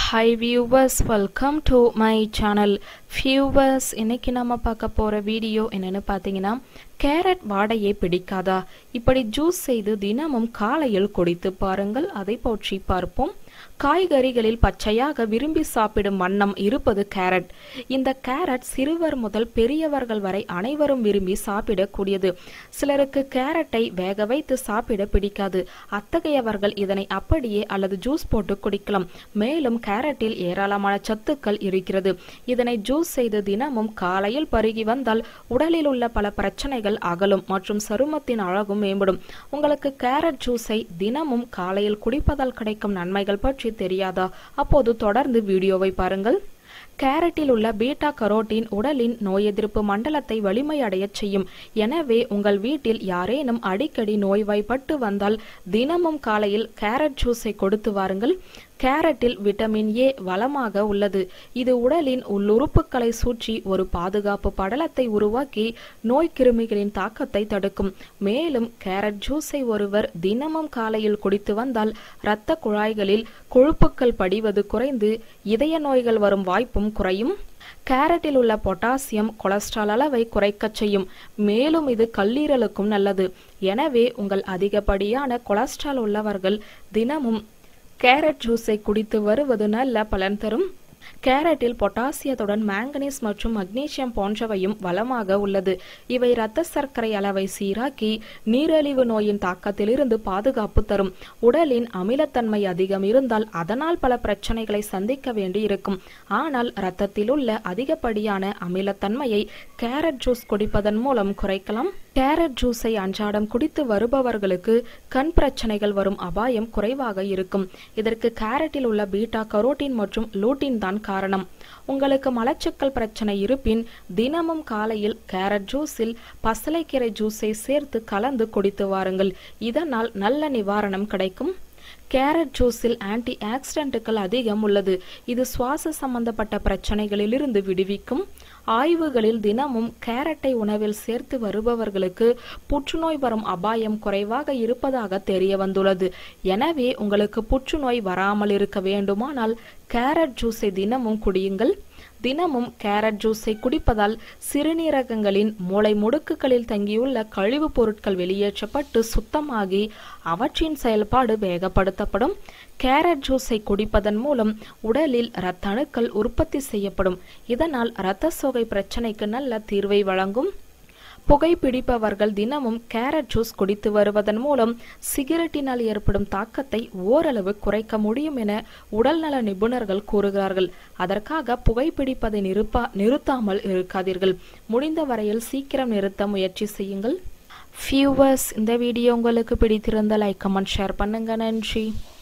hi viewers welcome to my channel viewers இன்னைக்கு நம்ம பார்க்க போகிற வீடியோ என்னன்னு பார்த்தீங்கன்னா கேரட் வாடையை பிடிக்காதா இப்படி ஜூஸ் செய்து தினமும் காலையில் குடித்து பாருங்கள் அதை பற்றி பார்ப்போம் காய்கறிகளில் பச்சையாக விரும்பி சாப்பிடும் வண்ணம் இருப்பது கேரட் இந்த கேரட் சிறுவர் முதல் பெரியவர்கள் வரை அனைவரும் விரும்பி சாப்பிடக்கூடியது சிலருக்கு கேரட்டை வேக வைத்து சாப்பிட பிடிக்காது அத்தகையவர்கள் இதனை அப்படியே அல்லது ஜூஸ் போட்டு குடிக்கலாம் மேலும் கேரட்டில் ஏராளமான சத்துக்கள் இருக்கிறது இதனை ஜூஸ் செய்து தினமும் காலையில் பருகி வந்தால் உடலில் உள்ள பல பிரச்சனைகள் அகலும் மற்றும் சருமத்தின் அழகும் மேம்படும் உங்களுக்கு கேரட் ஜூஸை தினமும் காலையில் குடிப்பதால் கிடைக்கும் நன்மைகள் பற்றி தெரியாதா அப்போது தொடர்ந்து வீடியோவை பாருங்கள் கேரட்டில் உள்ள பீட்டா கரோட்டின் உடலின் நோய் எதிர்ப்பு மண்டலத்தை வலிமையடையச் செய்யும் எனவே உங்கள் வீட்டில் யாரேனும் அடிக்கடி நோய்வாய்ப்பட்டு வந்தால் தினமும் காலையில் கேரட் ஜூஸை கொடுத்து வாருங்கள் கேரட்டில் விட்டமின் ஏ வளமாக உள்ளது இது உடலின் உள்ளுறுப்புகளை சுற்றி ஒரு பாதுகாப்பு படலத்தை உருவாக்கி நோய் கிருமிகளின் தாக்கத்தை தடுக்கும் மேலும் கேரட் ஜூஸை ஒருவர் தினமும் காலையில் குடித்து வந்தால் இரத்த குழாய்களில் கொழுப்புக்கள் படிவது குறைந்து இதய நோய்கள் வரும் வாய்ப்பும் குறையும் கேரட்டில் உள்ள பொட்டாசியம் கொலஸ்ட்ரால் அளவை குறைக்கச் செய்யும் மேலும் இது கல்லீரலுக்கும் நல்லது எனவே உங்கள் அதிகப்படியான கொலஸ்ட்ரால் உள்ளவர்கள் தினமும் கேரட் ஜூஸை குடித்து வருவது நல்ல பலன் தரும் கேரட்டில் பொட்டாசியத்துடன் மேங்கனீஸ் மற்றும் மக்னீசியம் போன்றவையும் வளமாக உள்ளது இவை இரத்த சர்க்கரை அளவை சீராக்கி நீரிழிவு நோயின் தாக்கத்திலிருந்து பாதுகாப்பு தரும் உடலின் அமிலத்தன்மை அதிகம் இருந்தால் அதனால் பல பிரச்சனைகளை சந்திக்க வேண்டி இருக்கும் ஆனால் இரத்தத்தில் உள்ள அதிகப்படியான அமிலத்தன்மையை கேரட் ஜூஸ் குடிப்பதன் மூலம் குறைக்கலாம் கேரட் ஜூஸை அன்றாடம் குடித்து வருபவர்களுக்கு கண் பிரச்சனைகள் வரும் அபாயம் குறைவாக இருக்கும் இதற்கு கேரட்டில் உள்ள பீட்டா கரோட்டின் மற்றும் லூட்டின் தான் காரணம் உங்களுக்கு மலச்சிக்கல் பிரச்சனை இருப்பின் தினமும் காலையில் கேரட் ஜூஸில் பசலைக்கீரை ஜூஸை சேர்த்து கலந்து குடித்து வாருங்கள் இதனால் நல்ல நிவாரணம் கிடைக்கும் கேரட் ஜூஸில் ஆன்டி ஆக்சிடென்ட்டுகள் அதிகம் உள்ளது இது சுவாச சம்பந்தப்பட்ட பிரச்சனைகளிலிருந்து விடுவிக்கும் ஆய்வுகளில் தினமும் கேரட்டை உணவில் சேர்த்து வருபவர்களுக்கு புற்றுநோய் வரும் அபாயம் குறைவாக இருப்பதாக தெரிய வந்துள்ளது எனவே உங்களுக்கு புற்றுநோய் வராமல் இருக்க வேண்டுமானால் கேரட் ஜூஸை தினமும் குடியுங்கள் தினமும் கேரட் ஜூஸை குடிப்பதால் சிறுநீரகங்களின் மூளை முடுக்குகளில் தங்கியுள்ள கழிவுப் பொருட்கள் வெளியேற்றப்பட்டு சுத்தமாகி அவற்றின் செயல்பாடு வேகப்படுத்தப்படும் கேரட் ஜூஸை குடிப்பதன் மூலம் உடலில் இரத்த அணுக்கள் உற்பத்தி செய்யப்படும் இதனால் இரத்த சோகை பிரச்சனைக்கு நல்ல தீர்வை வழங்கும் புகைப்பிடிப்பவர்கள் தினமும் கேரட் ஜூஸ் குடித்து வருவதன் மூலம் சிகரெட்டினால் ஏற்படும் தாக்கத்தை ஓரளவு குறைக்க முடியும் என உடல்நல நிபுணர்கள் கூறுகிறார்கள் அதற்காக புகைப்பிடிப்பதை நிறுப்பா நிறுத்தாமல் இருக்காதீர்கள் முடிந்த வரையில் சீக்கிரம் நிறுத்த முயற்சி செய்யுங்கள் ஃபியூவர்ஸ் இந்த வீடியோ உங்களுக்கு பிடித்திருந்தால் லைக் கமெண்ட் ஷேர் பண்ணுங்க நன்றி